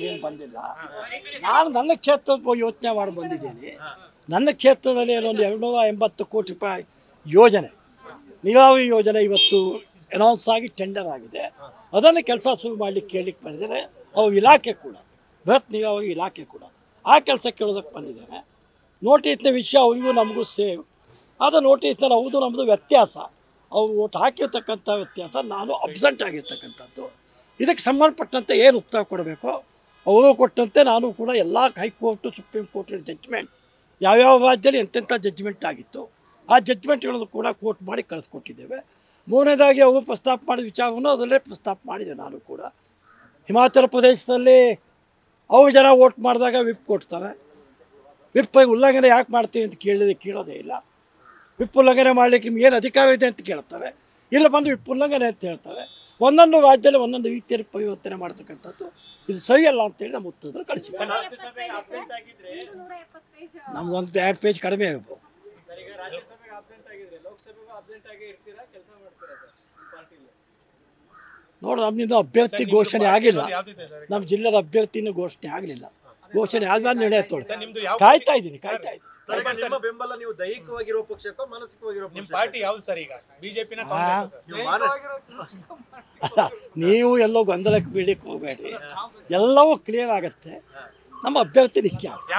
ಏನು ಬಂದಿಲ್ಲ ನಾನು ನನ್ನ ಕ್ಷೇತ್ರದ ಯೋಚನೆ ಮಾಡಿ ಬಂದಿದ್ದೀನಿ ನನ್ನ ಕ್ಷೇತ್ರದಲ್ಲಿ ಒಂದು ಎರಡುನೂರ ಎಂಬತ್ತು ಕೋಟಿ ರೂಪಾಯಿ ಯೋಜನೆ ನೀರಾವರಿ ಯೋಜನೆ ಇವತ್ತು ಅನೌನ್ಸ್ ಆಗಿ ಟೆಂಡರ್ ಆಗಿದೆ ಅದನ್ನು ಕೆಲಸ ಶುರು ಮಾಡಲಿಕ್ಕೆ ಕೇಳಲಿಕ್ಕೆ ಬಂದಿದ್ದಾರೆ ಅವ್ರ ಇಲಾಖೆ ಕೂಡ ಬೃಹತ್ ನೀರಾವರಿ ಇಲಾಖೆ ಕೂಡ ಆ ಕೆಲಸ ಕೇಳೋದಕ್ಕೆ ಬಂದಿದ್ದೇನೆ ನೋಟಿಸ್ನ ವಿಷಯ ಅವರಿಗೂ ನಮಗೂ ಸೇಮ್ ಆದ ನೋಟಿಸ್ನಲ್ಲಿ ಹೌದು ನಮ್ಮದು ವ್ಯತ್ಯಾಸ ಅವರು ಓಟ್ ಹಾಕಿರ್ತಕ್ಕಂಥ ವ್ಯತ್ಯಾಸ ನಾನು ಅಬ್ಸೆಂಟ್ ಆಗಿರ್ತಕ್ಕಂಥದ್ದು ಇದಕ್ಕೆ ಸಂಬಂಧಪಟ್ಟಂತೆ ಏನು ಉತ್ತರ ಕೊಡಬೇಕು ಅವರು ಕೊಟ್ಟಂತೆ ನಾನು ಕೂಡ ಎಲ್ಲ ಹೈಕೋರ್ಟು ಸುಪ್ರೀಂ ಕೋರ್ಟ್ ಜಡ್ಜ್ಮೆಂಟ್ ಯಾವ್ಯಾವ ರಾಜ್ಯದಲ್ಲಿ ಎಂತೆಂಥ ಜಡ್ಜ್ಮೆಂಟ್ ಆಗಿತ್ತು ಆ ಜಡ್ಜ್ಮೆಂಟ್ಗಳನ್ನು ಕೂಡ ಕೋರ್ಟ್ ಮಾಡಿ ಕಳಿಸ್ಕೊಟ್ಟಿದ್ದೇವೆ ಮೂರನೇದಾಗಿ ಅವರು ಪ್ರಸ್ತಾಪ ಮಾಡಿದ ವಿಚಾರವನ್ನು ಅದರಲ್ಲೇ ಪ್ರಸ್ತಾಪ ಮಾಡಿದೆ ನಾನು ಕೂಡ ಹಿಮಾಚಲ ಪ್ರದೇಶದಲ್ಲಿ ಅವು ಜನ ವೋಟ್ ಮಾಡಿದಾಗ ವಿಪ್ ಕೊಡ್ತಾರೆ ವಿಪ್ ಉಲ್ಲಂಘನೆ ಯಾಕೆ ಮಾಡ್ತೀವಿ ಅಂತ ಕೇಳಿದ್ರೆ ಕೇಳೋದೇ ಇಲ್ಲ ವಿಪ್ ಉಲ್ಲಂಘನೆ ಮಾಡಲಿಕ್ಕೆ ನಿಮ್ಗೆ ಏನು ಅಧಿಕಾರ ಇದೆ ಅಂತ ಕೇಳ್ತಾರೆ ಇಲ್ಲ ಬಂದು ವಿಪ್ ಉಲ್ಲಂಘನೆ ಅಂತ ಹೇಳ್ತಾರೆ ಒಂದೊಂದು ರಾಜ್ಯದಲ್ಲಿ ಒಂದೊಂದು ರೀತಿಯಲ್ಲಿ ಪರಿವರ್ತನೆ ಮಾಡ್ತಕ್ಕಂಥದ್ದು ಇದು ಸರಿಯಲ್ಲ ಅಂತೇಳಿ ನಮ್ಮ ಉತ್ತರದಲ್ಲಿ ಕಳಿಸಿದ್ದಾರೆ ರಾಜ್ಯಸಭೆಗೆ absent ಆಗಿದ್ರೆ ನಮ್ದು ಒಂದು ಎರಡು ಪೇಜ್ ಕಡಿಮೆ ಆಗ್ಬೋದು ಸರ್ ಈಗ ರಾಜ್ಯಸಭೆಗೆ ಅಬ್ಸೆಂಟ್ ಆಗಿದ್ರೆ ಲೋಕಸಭೆಗೂ ಅಬ್ಸೆಂಟ್ ಆಗೇ ಇರ್ತೀರಾ ಕೆಲಸ ಮಾಡ್ತೀರಾ ಸರ್ ಪಾರ್ಟಿಲಿ ನೋಡಿ ನಮ್ಮಿಂದ ಅಭ್ಯರ್ಥಿ ಘೋಷಣೆ ಆಗಿಲ್ಲ ಯಾವ್ದಿದೆ ಸರ್ ನಮ್ಮ ಜಿಲ್ಲೆದ ಅಭ್ಯರ್ಥಿನೂ ಘೋಷಣೆ ಆಗಲಿಲ್ಲ ಘೋಷಣೆ ಆದ್ಮೇಲೆ ನಡೆಯುತ್ತೋಳು ನಿಮ್ದು ಯಾವ ಕಾಯ್ತಾ ಇದ್ದೀನಿ ಕಾಯ್ತಾ ಇದ್ದೀನಿ ಸರ್, ಈಗ ನಿಮ್ಮ ಬೆಂಬಲ ನೀವು ದೈಹಿಕವಾಗಿರೋ ಪಕ್ಷಕ್ಕೋ ಮಾನಸಿಕವಾಗಿರೋ ನಿಮ್ ಪಕ್ಷ ಪಾರ್ಟಿ ಯಾವ್ದು ಸರ್ ಈಗ ಬಿಜೆಪಿನ ಆ, ನೀವು ಮಾನ ಅಲ್ಲ ನೀವು ಎಲ್ಲೋ ಗೊಂದಲಕ್ಕೆ ಬೀಳಕ್ಕೆ ಹೋಗಬೇಡಿ ಎಲ್ಲವೂ ಕ್ಲಿಯರ್ ಆಗುತ್ತೆ ನಮ್ಮ ಅಭ್ಯರ್ಥಿ ನಿಖ್ಯ